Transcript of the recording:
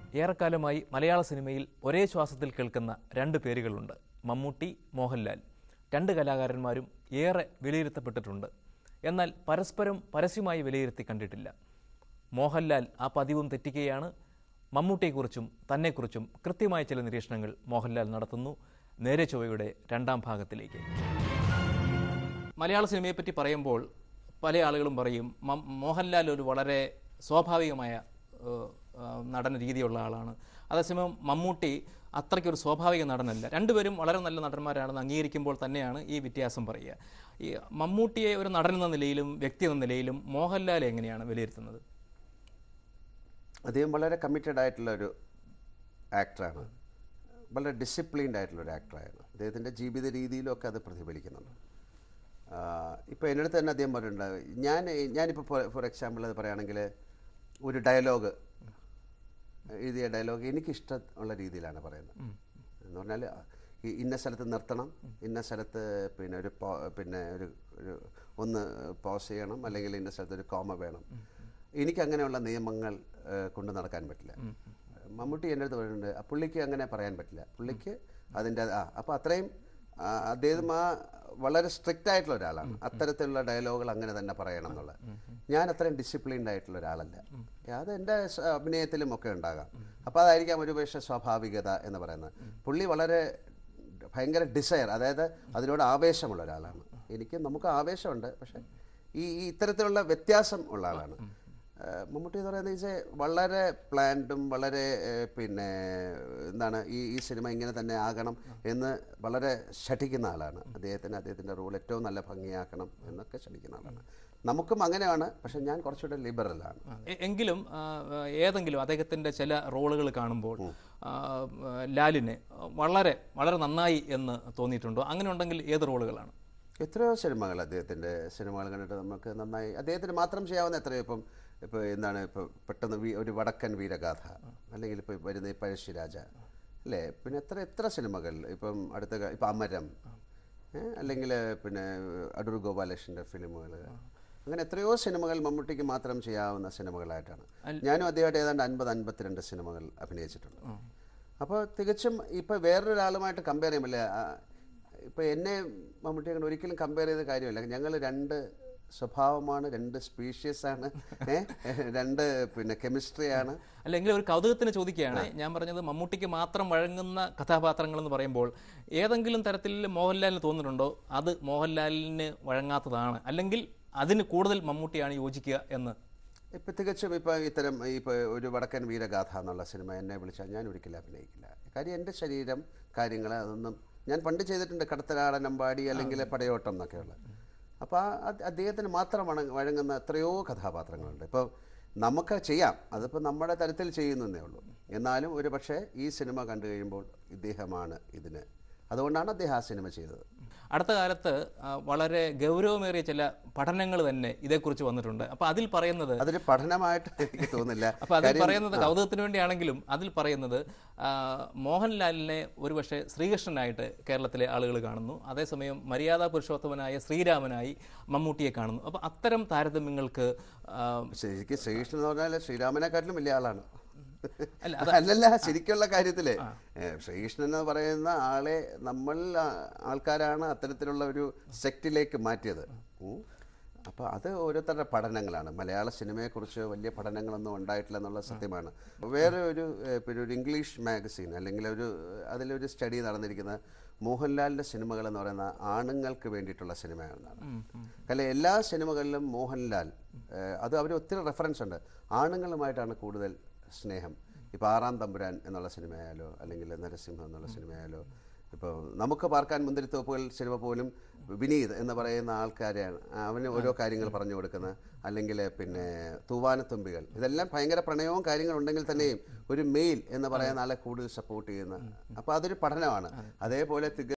ഏറെക്കാലമായി മലയാള സിനിമയിൽ ഒരേ ശ്വാസത്തിൽ കേൾക്കുന്ന രണ്ട് പേരുകളുണ്ട് മമ്മൂട്ടി മോഹൻലാൽ രണ്ട് കലാകാരന്മാരും ഏറെ വിലയിരുത്തപ്പെട്ടിട്ടുണ്ട് എന്നാൽ പരസ്പരം പരസ്യമായി വിലയിരുത്തി കണ്ടിട്ടില്ല മോഹൻലാൽ ആ പതിവും തെറ്റിക്കുകയാണ് മമ്മൂട്ടിയെക്കുറിച്ചും തന്നെക്കുറിച്ചും കൃത്യമായ ചില നിരീക്ഷണങ്ങൾ മോഹൻലാൽ നടത്തുന്നു നേരെ ചൊവ്വയുടെ രണ്ടാം ഭാഗത്തിലേക്ക് മലയാള സിനിമയെപ്പറ്റി പറയുമ്പോൾ പല ആളുകളും പറയും മം- മോഹൻലാൽ ഒരു വളരെ സ്വാഭാവികമായ ഏഹ്, ഏഹ്, നടന രീതിയുള്ള ആളാണ് അതേസമയം മമ്മൂട്ടി അത്രയ്ക്കൊരു സ്വാഭാവിക നടനല്ല രണ്ടുപേരും വളരെ നല്ല നടന്മാരാണെന്ന് അംഗീകരിക്കുമ്പോൾ തന്നെയാണ് ഈ വ്യത്യാസം പറയുക ഈ മമ്മൂട്ടിയെ ഒരു നടൻ എന്ന നിലയിലും വ്യക്തി എന്ന നിലയിലും മോഹൻലാൽ എങ്ങനെയാണ് വിലയിരുത്തുന്നത് അദ്ദേഹം വളരെ കമ്മിറ്റഡ് ആയിട്ടുള്ള ഒരു ആക്ടറാണ് വളരെ ഡിസിപ്ലിൻഡ് ആയിട്ടുള്ള ഒരു ആക്ടറാണ് അദ്ദേഹത്തിൻ്റെ ജീവിത രീതിയിലൊക്കെ അത് പ്രതിഫലിക്കുന്നുണ്ട് ഇപ്പോൾ എൻ്റെ അടുത്ത് തന്നെ അദ്ദേഹം പറഞ്ഞിട്ടുണ്ട് ഞാൻ ഞാനിപ്പോൾ ഫോർ എക്സാമ്പിൾ അത് പറയുകയാണെങ്കിൽ ഒരു ഡയലോഗ് എഴുതിയ ഡയലോഗ് എനിക്കിഷ്ടമുള്ള രീതിയിലാണ് പറയുന്നത് എന്ന് പറഞ്ഞാൽ ഈ ഇന്ന സ്ഥലത്ത് നിർത്തണം ഇന്ന സ്ഥലത്ത് പിന്നെ ഒരു പോ പിന്നെ ഒരു ഒരു ഒന്ന് പോസ് ചെയ്യണം അല്ലെങ്കിൽ ഇന്ന സ്ഥലത്ത് ഒരു കോമ വേണം എനിക്ക് അങ്ങനെയുള്ള നിയമങ്ങൾ ഏഹ്, കൊണ്ട് നടക്കാൻ പറ്റില്ല മമ്മൂട്ടി എൻ്റെ അടുത്ത് പറയുന്നുണ്ട് "ആ, പുള്ളിക്ക് അങ്ങനെ പറയാൻ പറ്റില്ല പുള്ളിക്ക് അതിൻ്റെ ആ അപ്പോൾ അത്രയും ആ, അദ്ദേഹം ആ വളരെ സ്ട്രിക്റ്റ് ആയിട്ടുള്ള ഒരാളാണ് അത്തരത്തിലുള്ള ഡയലോഗുകൾ അങ്ങനെ തന്നെ പറയണം എന്നുള്ളത് ഞാൻ അത്രയും ഡിസിപ്ലിൻഡ് ആയിട്ടുള്ള ഒരാളല്ല അത് എൻ്റെ സ- അഭിനയത്തിലും ഒക്കെ ഉണ്ടാകാം അപ്പോൾ അതായിരിക്കാം ഒരുപക്ഷെ സ്വാഭാവികത എന്ന് പറയുന്നത് പുള്ളി വളരെ ഭയങ്കര ഡിസയർ അതായത് അതിനോട് ആവേശമുള്ള ഒരാളാണ് എനിക്ക് നമുക്ക് ആവേശമുണ്ട് പക്ഷേ ഈ ഈ ഇത്തരത്തിലുള്ള വ്യത്യാസം ഉള്ള ആളാണ് ഏഹ് മമ്മൂട്ടി എന്ന് പറയുന്നത് വെച്ചാൽ വളരെ പ്ലാൻഡും വളരെ ഏഹ് പിന്നെ എന്താണ് ഈ ഈ സിനിമ ഇങ്ങനെ തന്നെ ആകണം എന്ന് വളരെ ശഠിക്കുന്ന ആളാണ് അദ്ദേഹത്തിന് അദ്ദേഹത്തിൻ്റെ റോൾ ഏറ്റവും നല്ല ഭംഗിയാക്കണം എന്നൊക്കെ ശഠിക്കുന്ന ആളാണ് നമുക്കും അങ്ങനെയാണ് പക്ഷെ ഞാൻ കുറച്ചുകൂടെ ലിബറലാണ് എ- എങ്കിലും ആ, ഏതെങ്കിലും അദ്ദേഹത്തിന്റെ ചില റോളുകൾ കാണുമ്പോൾ ആ, ലാലിന് വളരെ വളരെ നന്നായി എന്ന് തോന്നിയിട്ടുണ്ടോ അങ്ങനെ ഉണ്ടെങ്കിൽ ഏത് റോളുകളാണ് എത്രയോ സിനിമകൾ അദ്ദേഹത്തിൻ്റെ സിനിമകൾ കണ്ടിട്ട് നമുക്ക് നന്നായി അദ്ദേഹത്തിന് മാത്രം ചെയ്യാവുന്ന എത്രയോ ഇപ്പം ഇപ്പോൾ എന്താണ് ഇപ്പോൾ പെട്ടെന്ന് വീ ഒരു വടക്കൻ വീരഗാഥ അല്ലെങ്കിൽ ഇപ്പോൾ വരുന്ന ഈ പഴശ്ശിരാജ അല്ലേ പിന്നെ എത്ര എത്ര സിനിമകൾ ഇപ്പം അടുത്ത കാ- ഇപ്പം അമരം ഏ? അല്ലെങ്കിൽ പിന്നെ അടൂർ ഗോപാലകൃഷ്ണൻ്റെ ഫിലിമുകൾ അങ്ങനെ എത്രയോ സിനിമകൾ മമ്മൂട്ടിക്ക് മാത്രം ചെയ്യാവുന്ന സിനിമകളായിട്ടാണ് ഞാനും അദ്ദേഹമായിട്ട് ഏതാണ്ട് അൻപത് അൻപത്തിരണ്ട് സിനിമകൾ അഭിനയിച്ചിട്ടുണ്ട് അപ്പോൾ തികച്ചും ഇപ്പോൾ വേറൊരാളുമായിട്ട് കമ്പയർ ചെയ്യുമ്പോൾ ഇപ്പോൾ എന്നെ മമ്മൂട്ടിയെ കൊണ്ട് ഒരിക്കലും കമ്പയർ ചെയ്ത കാര്യമില്ല ഞങ്ങൾ രണ്ട് സ്വഭാവമാണ് രണ്ട് സ്പീഷ്യസ് ആണ് ഏ? രണ്ട് പിന്നെ കെമിസ്ട്രിയാണ് അല്ലെങ്കിൽ ഒരു കൗതുകത്തിന് ചോദിക്കുകയാണ് ഞാൻ പറഞ്ഞത് മമ്മൂട്ടിക്ക് മാത്രം വഴങ്ങുന്ന കഥാപാത്രങ്ങൾ എന്ന് പറയുമ്പോൾ ഏതെങ്കിലും തരത്തിൽ മോഹൻലാലിന് തോന്നുന്നുണ്ടോ അത് മോഹൻലാലിന് വഴങ്ങാത്തതാണ് അല്ലെങ്കിൽ അതിന് കൂടുതൽ മമ്മൂട്ടിയാണ് യോജിക്കുക എന്ന് ഇപ്പം തികച്ചും ഇപ്പം ഇത്തരം ഇപ്പോൾ ഒരു വടക്കൻ വീരഗാഥ എന്നുള്ള സിനിമ എന്നെ വിളിച്ചാൽ ഞാൻ ഒരിക്കലും അഭിനയിക്കില്ല കാര്യം എൻ്റെ ശരീരം കാര്യങ്ങൾ അതൊന്നും ഞാൻ പണ്ട് ചെയ്തിട്ടുണ്ട് കടത്തനാടൻ അമ്പാടി അല്ലെങ്കിൽ പടയോട്ടം എന്നൊക്കെയുള്ള അപ്പോൾ ആ അത് അദ്ദേഹത്തിന് മാത്രം വണ- വഴങ്ങുന്ന എത്രയോ കഥാപാത്രങ്ങളുണ്ട് ഇപ്പോൾ നമുക്ക് ചെയ്യാം അതിപ്പോൾ നമ്മുടെ തരത്തിൽ ചെയ്യുന്നതേ ഉള്ളൂ എന്നാലും ഒരു പക്ഷേ ഈ സിനിമ കണ്ടു കഴിയുമ്പോൾ ഇദ്ദേഹമാണ് ഇതിന് അതുകൊണ്ടാണ് അദ്ദേഹം ആ സിനിമ ചെയ്തത് അടുത്ത കാലത്ത് ആ, വളരെ ഗൗരവമേറിയ ചില പഠനങ്ങൾ തന്നെ ഇതേക്കുറിച്ച് വന്നിട്ടുണ്ട് അപ്പൊ അതിൽ പറയുന്നത് അതൊരു പഠനമായിട്ട് എനിക്ക് തോന്നുന്നില്ല അപ്പൊ അതിൽ പറയുന്നത് കൗതുകത്തിന് വേണ്ടിയാണെങ്കിലും അതിൽ പറയുന്നത് ആ, മോഹൻലാലിനെ ഒരുപക്ഷെ ശ്രീകൃഷ്ണനായിട്ട് കേരളത്തിലെ ആളുകൾ കാണുന്നു അതേസമയം മര്യാദാ പുരുഷോത്തമനായ ശ്രീരാമനായി മമ്മൂട്ടിയെ കാണുന്നു അപ്പൊ അത്തരം താരതമ്യങ്ങൾക്ക് ആ, ശരിക്കും ശ്രീകൃഷ്ണൻ എന്ന് പറഞ്ഞാൽ ശ്രീരാമനെക്കാട്ടിലും വലിയ ആളാണ് അല്ല, അല്ലല്ല ശരിക്കുള്ള കാര്യത്തില് ഏ, ശ്രീകൃഷ്ണൻ എന്ന് പറയുന്ന ആളെ നമ്മൾ ആ, ആൾക്കാരാണ് അത്തരത്തിലുള്ള ഒരു സെക്റ്റിലേക്ക് മാറ്റിയത് ഉം. അപ്പോൾ അത് ഓരോരുത്തരുടെ പഠനങ്ങളാണ് മലയാള സിനിമയെക്കുറിച്ച് വലിയ പഠനങ്ങളൊന്നും ഉണ്ടായിട്ടില്ല എന്നുള്ള സത്യമാണ് വേറെ ഒരു ഏ, പിന്നെ ഒരു ഇംഗ്ലീഷ് മാഗസീൻ അല്ലെങ്കിൽ ഒരു അതിലൊരു സ്റ്റഡി നടന്നിരിക്കുന്നത് മോഹൻലാലിൻ്റെ സിനിമകൾ എന്ന് പറയുന്ന ആണുങ്ങൾക്ക് വേണ്ടിയിട്ടുള്ള സിനിമയാണെന്നാണ് കാരണം എല്ലാ സിനിമകളിലും മോഹൻലാൽ ഏഹ്, അത് അവർ ഒത്തിരി റെഫറൻസ് ഉണ്ട് ആണുങ്ങളുമായിട്ടാണ് കൂടുതൽ സ്നേഹം ഇപ്പോൾ ആറാം തമ്പുരാൻ എന്നുള്ള സിനിമയായാലോ അല്ലെങ്കിൽ നരസിംഹം എന്നുള്ള സിനിമയായാലോ ഇപ്പോൾ നമുക്ക് പാർക്കാൻ മുന്തിരിത്തോപ്പുകൾ സിനിമ പോലും വിനീത് എന്ന് പറയുന്ന ആൾക്കാരെയാണ് അവന് ഓരോ കാര്യങ്ങൾ പറഞ്ഞു കൊടുക്കുന്നത് അല്ലെങ്കിൽ പിന്നെ തൂവാനത്തുമ്പികൾ ഇതെല്ലാം ഭയങ്കര പ്രണയവും കാര്യങ്ങളുണ്ടെങ്കിൽ തന്നെയും ഒരു മെയിൽ എന്ന് പറയുന്ന ആളെ കൂടുതൽ സപ്പോർട്ട് ചെയ്യുന്ന അപ്പോൾ അതൊരു പഠനമാണ് അതേപോലെ തിക